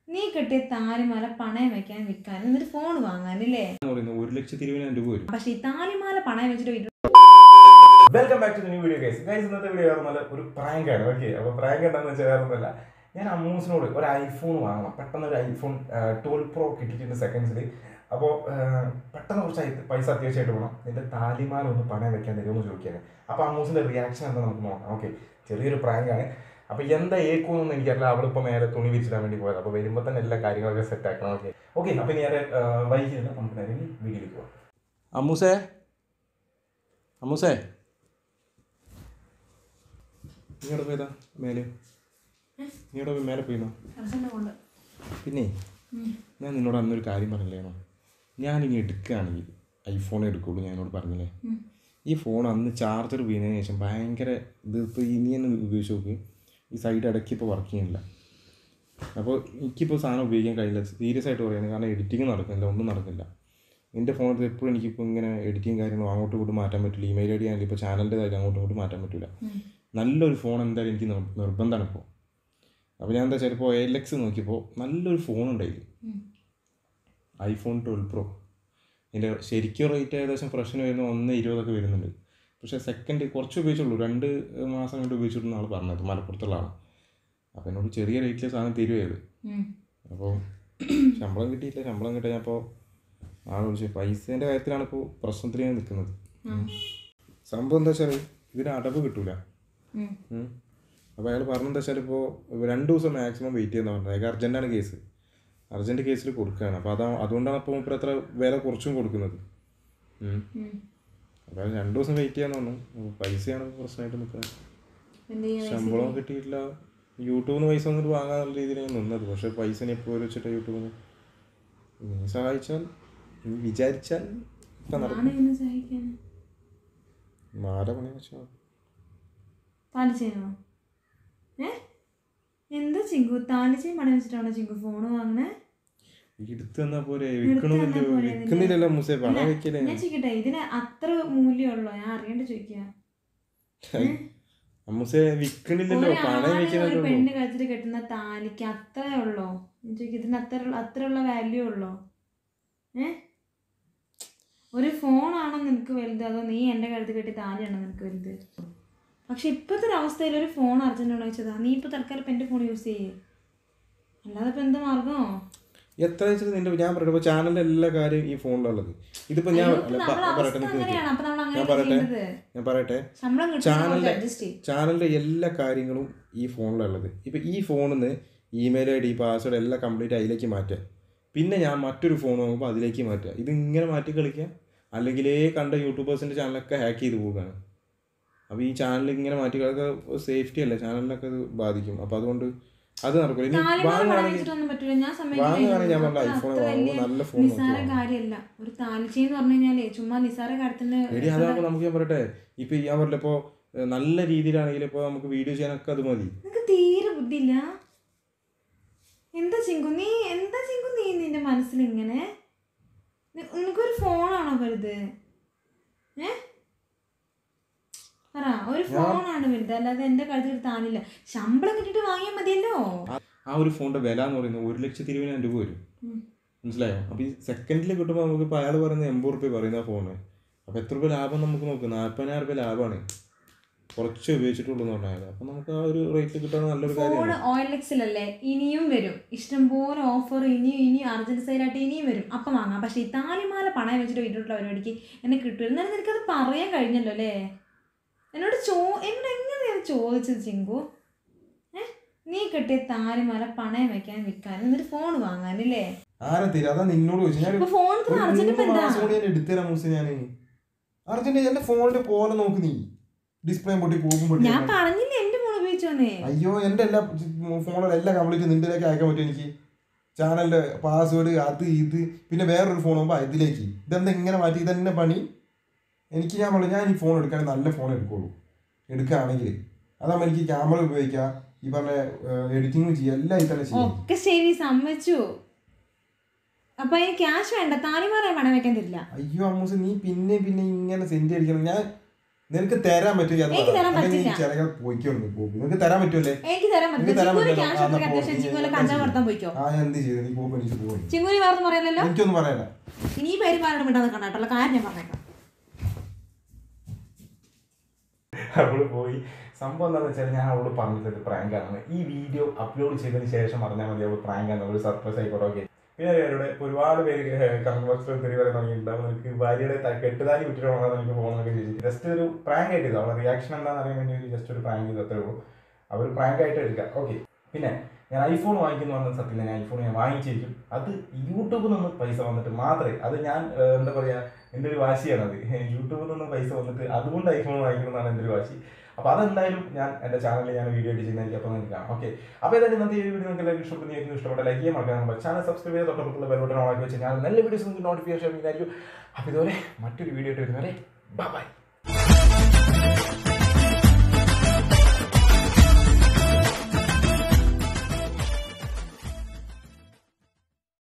നീ കിട്ടിയ താലിമാല പണയം വെക്കാൻ വിൽക്കാൻ എന്നിട്ട് ഫോൺ വാങ്ങാനില്ലേ എന്ന് പറയുന്നത് ഒരു ലക്ഷത്തി ഇരുപതിനായിരം രൂപ വരും പക്ഷെ ഈ താലിമാല പണയം വെച്ചിട്ട് വീട്ടിൽ welcome back to new video guys guys ഇന്നത്തെ വീഡിയോ വേറെ ഒരു പ്രാങ്ക് ആണ് ഓക്കെ അപ്പോൾ പ്രാങ്ക് എന്താണെന്ന് വെച്ചാൽ വേറെ ഒന്നുമല്ല ഞാൻ അമ്മൂസിനോട് ഒരു ഐഫോൺ വാങ്ങണം പെട്ടെന്ന് ഒരു ഐഫോൺ ട്വൽവ് പ്രോ കിട്ടിയിട്ടുണ്ട് സെക്കൻഡ്സിൽ അപ്പോൾ പെട്ടെന്ന് കുറച്ച് ഐ- പൈസ അത്യാവശ്യമായിട്ട് വേണം നിന്റെ താലിമാല ഒന്ന് പണയം വെക്കാൻ തരുമെന്ന് ചോദിക്കുകയാണ് അപ്പോൾ അമ്മൂസിന്റെ റിയാക്ഷൻ എന്താ നമുക്ക് നോക്കാം ഓക്കെ ചെറിയൊരു പ്രാങ്ക് ആണ് അപ്പോൾ എന്താ ഏക്കുമെന്നൊന്നും എനിക്കറിയില്ല അവളിപ്പോൾ മേലെ തുണി വിരിച്ചിടാൻ വേണ്ടി പോയത് അപ്പോൾ വരുമ്പോൾ തന്നെ എല്ലാ കാര്യങ്ങളൊക്കെ സെറ്റ് ആക്കണം ഓക്കെ ഓക്കെ അപ്പോൾ ഇനി ഞാൻ വൈകില്ല നമുക്ക് നേരെ വീഡിയോയിലേക്ക് പോകാം അമ്മൂസേ അമ്മൂസേ നീ എവിടെ പോയതാ മേലെ നീ എവിടെ പോയി മേലെ പോയിന്നോ കൊണ്ട് പിന്നെ ഞാൻ നിന്നോട് അന്നൊരു കാര്യം പറഞ്ഞില്ലേണോ ഞാനിനി എടുക്കുകയാണെങ്കിൽ ഐഫോൺ എടുക്കുള്ളൂ ഞാൻ എന്നോട് പറഞ്ഞില്ലേ ഈ ഫോൺ അന്ന് ചാർജർ വീണതിന് ശേഷം ഭയങ്കര ഇത് ഇപ്പോൾ ഇനി തന്നെ ഉപയോഗിച്ച് നോക്ക് ഈ സൈഡ് ഇടയ്ക്ക് ഇപ്പോൾ വർക്ക് ചെയ്യുന്നില്ല അപ്പോൾ എനിക്കിപ്പോൾ സാധനം ഉപയോഗിക്കാൻ കഴിയില്ല സീരിയസ് ആയിട്ട് പറയുന്നത് കാരണം എഡിറ്റിംഗ് നടക്കുന്നില്ല ഒന്നും നടക്കുന്നില്ല എൻ്റെ ഫോണിൽ എപ്പോഴും എനിക്കിപ്പോൾ ഇങ്ങനെ എഡിറ്റിംഗ് കാര്യങ്ങളും അങ്ങോട്ടും ഇങ്ങോട്ടും മാറ്റാൻ പറ്റില്ല ഇമെയിൽ ഐ ഡി ആണെങ്കിലും ഇപ്പോൾ ചാനലിൻ്റെ കാര്യം അങ്ങോട്ടും ഇങ്ങോട്ടും മാറ്റാൻ പറ്റില്ല നല്ലൊരു ഫോൺ എന്തായാലും എനിക്ക് നിർ- നിർബന്ധമാണ് ഇപ്പോൾ അപ്പോൾ ഞാൻ എന്താ വെച്ചാൽ ഇപ്പോൾ എൽ എക്സ് നോക്കിയപ്പോൾ നല്ലൊരു ഫോൺ ഉണ്ടായില്ല ഐഫോൺ ട്വൽവ് പ്രോ ഇതിൻ്റെ ശരിക്കും റേറ്റ് ഏകദേശം ഫ്രഷിന് വരുന്ന ഒന്ന് ഇരുപതൊക്കെ വരുന്നുണ്ട് പക്ഷേ സെക്കൻഡ് കുറച്ച് ഉപയോഗിച്ചുള്ളൂ രണ്ട് മാസം കൊണ്ട് ഉപയോഗിച്ചിട്ടുള്ള ആൾ പറഞ്ഞത് മലപ്പുറത്തുള്ള ആളാണ് അപ്പോൾ എന്നോട് ചെറിയ റേറ്റിൽ സാധനം തരുമായത് അപ്പോൾ ശമ്പളം കിട്ടിയില്ല ശമ്പളം കിട്ടിയ ഞാൻ ഇപ്പോൾ ആൾ വിളിച്ചു പൈസേൻ്റെ കാര്യത്തിലാണ് ഇപ്പോൾ പ്രശ്നത്തിൽ ഞാൻ നിൽക്കുന്നത് സംഭവം എന്താ വെച്ചാൽ ഇതിന് അടവ് കിട്ടൂല ഉം. അപ്പോൾ അയാൾ പറഞ്ഞെന്താ വെച്ചാൽ ഇപ്പോൾ രണ്ട് ദിവസം മാക്സിമം വെയിറ്റ് ചെയ്യുന്ന പറഞ്ഞത് അയാൾക്ക് അർജൻറ്റാണ് കേസ് അർജൻറ്റ് കേസിൽ കൊടുക്കുകയാണ് അപ്പോൾ അതാ അതുകൊണ്ടാണ് അപ്പോൾ മൂപ്പർ അത്ര വില കുറച്ചും കൊടുക്കുന്നത് ഉം. അപ്പോൾ രണ്ട് ദിവസം വെയിറ്റ് ചെയ്യാന്ന് പറഞ്ഞു അപ്പോൾ പൈസയാണ് പ്രശ്നമായിട്ട് നിൽക്കുന്നത് എന്ത് ചെയ്യാൻ ശമ്പളം കിട്ടിയിട്ടില്ല യൂട്യൂബിൽ നിന്ന് പൈസ വന്നിട്ട് വാങ്ങാന്നുള്ള രീതിയിൽ ഞാൻ നിന്നത് പക്ഷേ പൈസ ഇനി എപ്പോൾ വെച്ചിട്ട് യൂട്യൂബിൽ നിന്ന് നീ സഹായിച്ചാൽ നീ വിചാരിച്ചാൽ ഒക്കെ നടക്കും ആണ് എന്നെ സഹായിക്കാൻ മാല പണി വെച്ചാൽ താലിച്ചേനോ ഏ എന്താ ചിങ്കു താലിച്ചേൻ പണയം വെച്ചിട്ടാണോ ചിങ്കു ഫോണ് വാങ്ങണേ എടുത്ത് തന്നാ പോരെ എടുത്ത് തന്നാ വിൽക്കണമില്ലല്ലോ പോരെ വിൽക്കുന്നില്ലല്ലോ മുസേ പണം വെക്കലേ ഞാൻ ചോദിക്കട്ടെ ഇതിന് അത്ര മൂല്യമുള്ളോ ഞാൻ അറിയണ്ട ചോദിക്കുക അമ്മൂസേ വിൽക്കണില്ലല്ലോ ഒരു പണം ആണിന് ഒരു വെക്കുന്നുള്ളൂ പെണ്ണ് കഴുത്തിൽ കെട്ടുന്ന താലിക്ക് അത്രേ ഉള്ളോ ഞാൻ ചോദിക്കും ഇതിന് അത്ര അത്രയുള്ള വാല്യൂ ഉള്ളോ ഏ ഒരു ഫോണാണോ നിനക്ക് വലുത് അതോ നീ എൻ്റെ കഴുത്തിൽ കെട്ടി താലിയാണോ നിനക്ക് വലുത് പക്ഷെ ഇപ്പോഴത്തെ ഒരു അവസ്ഥയിൽ ഒരു ഫോൺ അർജൻറ്റാണോ വെച്ചതാ നീ ഇപ്പോൾ തൽക്കാലം ഇപ്പം എൻ്റെ ഫോൺ യൂസ് ചെയ്യേ അല്ലാതെ ഇപ്പം എന്ത് മാർഗമോ എത്ര വെച്ചാൽ നിന്റെ ഞാൻ പറയട്ടെ ഇപ്പോൾ ചാനലിന്റെ എല്ലാ കാര്യം ഈ ഫോണിലുള്ളത് ഇതിപ്പോ ഞാൻ അയ്യോ, അല്ല, ഇപ്പൊ പ- നമ്മളെ പറയട്ടെ അവസ്ഥ നിക്ക് നിക്ക്. അങ്ങനെയാണ് അപ്പൊ നമ്മൾ ഞാൻ അങ്ങനെ പറയട്ടെ ചെയ്യുന്നത് ഞാൻ പറയട്ടെ ശമ്പളം കിട്ടുമ്പോൾ ചാനലിന്റെ അഡ്ജസ്റ്റ് ചെയ്യും ചാനലിന്റെ എല്ലാ കാര്യങ്ങളും ഈ ഫോണിലുള്ളത് ഇപ്പൊ ഈ ഫോണിൽ നിന്ന് ഇമെയിൽ ഐ ഡി പാസ്വേഡ് എല്ലാം കംപ്ലീറ്റ് അതിലേക്ക് മാറ്റുക പിന്നെ ഞാൻ മറ്റൊരു ഫോൺ വാങ്ങുമ്പോൾ അതിലേക്ക് മാറ്റുക ഇത് ഇങ്ങനെ മാറ്റി കളിക്കുക അല്ലെങ്കിൽ കണ്ട യൂട്യൂബേഴ്സിന്റെ ചാനലൊക്കെ ഹാക്ക് ചെയ്ത് പോവുകയാണ് അപ്പോൾ ഈ ചാനൽ ഇങ്ങനെ മാറ്റി കളിക്കുക സേഫ്റ്റി അല്ല ചാനലിനൊക്കെ അത് ബാധിക്കും അപ്പോൾ അതുകൊണ്ട് അത് നടക്കില്ല ഇനി താലിമാല പണയം വാങ്ങുകയാണെങ്കിൽ വെച്ചിട്ടൊന്നും പറ്റില്ല ഞാൻ വാങ്ങുകയാണെങ്കിൽ ഞാൻ പറഞ്ഞ സമ്മതിക്കില്ല ഐഫോൺ അത്ര വാങ്ങുമ്പോൾ വലിയ നല്ല ഫോൺ നിസ്സാര കാര്യമല്ല ഒരു താലിച്ചെന്ന് പറഞ്ഞു കഴിഞ്ഞാലേ ചുമ്മാ നിസ്സാര കാര്യത്തിന് എടി അതാകുമ്പോൾ നമുക്ക് ഞാൻ പറയട്ടെ ഇപ്പൊ ഞാൻ പറഞ്ഞില്ല ഇപ്പോൾ നല്ല രീതിയിലാണെങ്കിൽ ഇപ്പോൾ നമുക്ക് വീഡിയോ ചെയ്യാനൊക്കെ അത് മതി നിനക്ക് തീരെ ബുദ്ധിയില്ല എന്താ ചിങ്കു നീ എന്താ ചിങ്കു നീ നിന്റെ മനസ്സിൽ ഇങ്ങനെ നി- നിനക്കൊരു ഫോണാണോ വലുത് ഏ പറ ഒരു ഫോണാണ് വലുത് അല്ലാതെ എന്റെ കഴുത്തിൽ താനില്ല ശമ്പളം കിട്ടിയിട്ട് വാങ്ങിയാൽ മതിയല്ലോ ആ- ആ ഒരു ഫോണിന്റെ വില എന്ന് പറയുന്നത് ഒരു ലക്ഷത്തി ഇരുപതിനായിരം രൂപ വരും മനസ്സിലായോ അപ്പോൾ ഈ സെക്കൻഡിൽ കിട്ടുമ്പോൾ നമുക്ക് ഇപ്പോൾ അയാൾ പറയുന്നത് എൺപത് റുപ്യ പറയുന്ന ഫോണ് അപ്പോൾ എത്ര രൂപ ലാഭം നമുക്ക് നോക്കും നാൽപ്പതിനായിരം രൂപ ലാഭമാണ് കുറച്ച് ഉപയോഗിച്ചിട്ടുള്ളൂ എന്ന് പറഞ്ഞാൽ അപ്പോൾ നമുക്ക് ആ ഒരു റേറ്റ് കിട്ടാൻ നല്ലൊരു ഫോൺ കാര്യമാണ് ഓയിൽ എക്സിലല്ലേ ഇനിയും വരും ഇഷ്ടംപോലെ ഓഫർ ഇനിയും ഇനിയും അർജന്റ് സെയിലായിട്ട് ഇനിയും വരും അപ്പം വാങ്ങാം പക്ഷേ ഈ താലിമാല പണയം വെച്ചിട്ട് വീട്ടിലുള്ള പരിപാടിക്ക് എന്നെ കിട്ടും എന്നാലും നിനക്കത് പറയാൻ കഴിഞ്ഞല്ലോ അല്ലേ എന്നോട് ചോ എന്നോട് എങ്ങനെയാണ് ചോദിച്ചത് ചിങ്കു ഏ നീ കിട്ടിയ താലിമാല പണയം വെക്കാൻ വിൽക്കാൻ എന്നിട്ട് ഫോൺ വാങ്ങാനില്ലേ ആരെ തരും അതാ നിന്നോട് ചോദിച്ചു ഞാൻ ഇപ്പൊ ഫോൺ ഒരു അർജന്റ് മൂന്ന് എന്താ മാസം കൊണ്ട് ഞാൻ എടുത്തരാം മൂസ് ഞാൻ അർജന്റ് എൻ്റെ ഫോണിന്റെ പോലെ നോക്ക് നീ ഡിസ്പ്ലേ പൊട്ടി പോകും പൊട്ടി ഞാൻ പറഞ്ഞില്ലേ എന്റെ ഫോൺ ഉപയോഗിച്ചോന്നേ അയ്യോ എൻ്റെ എല്ലാ ഫോണിലെ എല്ലാം കംപ്ലീറ്റ് നിന്റെലേക്ക് അയക്കാൻ പറ്റും എനിക്ക് ചാനലിൻ്റെ പാസ്വേഡ് അത് ഇത് പിന്നെ വേറൊരു ഫോൺ ആകുമ്പോൾ ഇതിലേക്ക് ഇതെന്താ ഇങ്ങനെ മാറ്റി ഇതന്നെ പണി എനിക്ക് ഞാൻ പറഞ്ഞു ഞാൻ ഈ ഫോൺ എടുക്കുകയാണെങ്കിൽ നല്ല ഫോൺ എടുക്കുള്ളൂ എടുക്കുകയാണെങ്കിൽ അതാകുമ്പോൾ എനിക്ക് ക്യാമറ ഉപയോഗിക്കാം ഈ പറഞ്ഞ എഡിറ്റിംഗ് ചെയ്യാം എല്ലാം ഇതിൽ തന്നെ ചെയ്യാം ഒക്കെ ശരി സമ്മതിച്ചു അപ്പൊ അതിന് ക്യാഷ് വേണ്ട താലിമാല പണയം വെക്കാൻ തരില്ല അയ്യോ അമ്മൂസ് നീ പിന്നെ പിന്നെ ഇങ്ങനെ സെൻഡ് അടിക്കണം ഞാൻ നിനക്ക് തരാൻ പറ്റില്ല എനിക്ക് തരാൻ പറ്റില്ല. ചിലകൾ പോയിക്കോളൂ ബോബി നിനക്ക് തരാൻ പറ്റുമല്ലേ എനിക്ക് തരാൻ പറ്റില്ല എനിക്ക് തരാൻ ചിങ്കൂര് പറ്റില്ല. ക്യാഷ് ആ, അത്ര എന്നാ അത്യാവശ്യം പോ. ചിങ്കൂല് ഞാൻ കഞ്ചാവ് ചെയ്തു. നടത്താൻ പോയിക്കോ ആ ഞാൻ എന്ത് ചെയ്തു നീ പോകുമ്പോൾ എനിക്ക് പോകും ചിങ്കൂരി വേറൊന്നും പറയലല്ലോ എനിക്കൊന്നും പറയാനില്ല ഇനി ഈ പെരുമാറാൻ വിട്ടാൽ കണ്ടാട്ടുള്ള കാര്യം ഞാൻ പറഞ്ഞേക്കാം അവള് പോയി സംഭവം എന്താണെന്ന് വെച്ചാൽ ഞാൻ അവളോട് പറഞ്ഞിട്ട് പ്രാങ്ക് ആണ് ഈ വീഡിയോ അപ്ലോഡ് ചെയ്തതിന് ശേഷം അറിഞ്ഞാൽ മതി അവൾ പ്രാങ്ക് ആണ് ഒരു സർപ്രൈസ് ആയിക്കോട്ടെ ഓക്കെ പിന്നെ അവരുടെ ഒരുപാട് പേര് കമന്റ് ബോക്സിൽ തെറി പറയാൻ തുടങ്ങിയിട്ടുണ്ടാവും നിനക്ക് ഭാര്യയുടെ ത- കെട്ടുതാലി വിട്ടിട്ടാണോ നിനക്ക് പോകുന്നതൊക്കെ ചോദിച്ചു ജസ്റ്റ് ഒരു പ്രാങ്ക് ആയിട്ട് ചെയ്തു അവളുടെ റിയാക്ഷൻ എന്താണെന്ന് അറിയാൻ വേണ്ടി ജസ്റ്റ് ഒരു പ്രാങ്ക് ചെയ്ത് അത്രേ ഉള്ളൂ അവർ പ്രാങ്ക് ആയിട്ട് എടുക്കാം ഓക്കെ പിന്നെ ഞാൻ ഐഫോൺ വാങ്ങിക്കുന്നു പറഞ്ഞ സത്യം ഞാൻ ഐഫോൺ ഞാൻ വാങ്ങിച്ചിരിക്കും അത് യൂട്യൂബിൽ നിന്ന് പൈസ വന്നിട്ട് മാത്രമേ അത് ഞാൻ ഏഹ്, എന്താ പറയുക എൻ്റെ ഒരു വാശിയാണ് അത് യൂട്യൂബിൽ നിന്ന് പൈസ വന്നിട്ട് അതുകൊണ്ട് ഐഫോൺ വാങ്ങിക്കണമെന്നാണ് എൻ്റെ ഒരു വാശി അപ്പോൾ അതെന്തായാലും ഞാൻ എൻ്റെ ചാനലിൽ ഞാൻ വീഡിയോ ആയിട്ട് ചെയ്യുന്നതായിരിക്കും അപ്പോൾ നിങ്ങൾക്ക് കാണാം ഓക്കെ അപ്പോൾ ഏതായാലും ഇന്നത്തെ ഈ വീഡിയോ നിങ്ങൾക്ക് എല്ലാവർക്കും ഇഷ്ടപ്പെടുന്ന ഏറ്റവും ഇഷ്ടപ്പെട്ട ലൈക്ക് ചെയ്യാൻ മറക്കാൻ നമ്മുടെ ചാനൽ സബ്സ്ക്രൈബ് ചെയ്ത് തൊട്ടപ്പുറത്തുള്ള ബെൽബട്ടൺ ഓണാക്കി വെച്ച് ഞാൻ നല്ല വീഡിയോസ് നിങ്ങൾക്ക് നോട്ടിഫിക്കേഷൻ ആയിരിക്കും അപ്പോൾ ഇതുപോലെ മറ്റൊരു വീഡിയോ ആയിട്ട് വരുന്നവരെ ബൈ